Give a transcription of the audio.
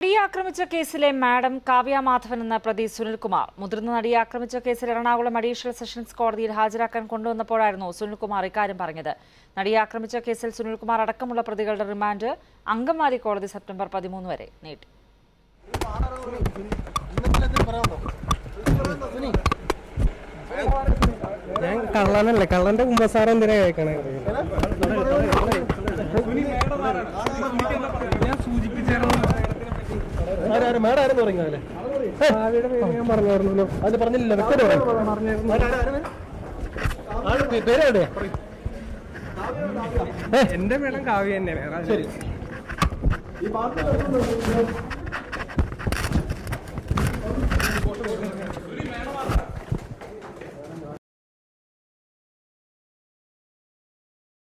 നടിയെ ആക്രമിച്ച കേസിലെ മാഡം കാവ്യ മാധവൻ എന്ന പ്രതി സുനിൽകുമാർ മുതിർന്ന നടിയെ ആക്രമിച്ച കേസിൽ എറണാകുളം അഡീഷണൽ സെഷൻസ് കോടതിയിൽ ഹാജരാക്കാൻ കൊണ്ടുവന്നപ്പോഴായിരുന്നു സുനിൽകുമാർ ഇക്കാര്യം പറഞ്ഞത് നടിയെ ആക്രമിച്ച കേസിൽ സുനിൽകുമാർ അടക്കമുള്ള പ്രതികളുടെ റിമാൻഡ് അങ്കമാലി കോടതി സെപ്റ്റംബർ പതിമൂന്ന് വരെ നീട്ടി ഞാൻ കള്ളനല്ലേ കള്ളന്റെ കുമ്പസാരം എന്തിനാ കേൾക്കണേ ഞാൻ സൂചിപ്പിച്ചായിരുന്നു മേഡം ആരെന്ന് പറഞ്ഞാലേ ഭാവിയുടെ പേര് ഞാൻ പറഞ്ഞായിരുന്നല്ലോ അത് പറഞ്ഞില്ല വ്യക്തത പേരെവിടെയാ എന്റെ മേളം കാവ്യ തന്നെ വേറെ ശരി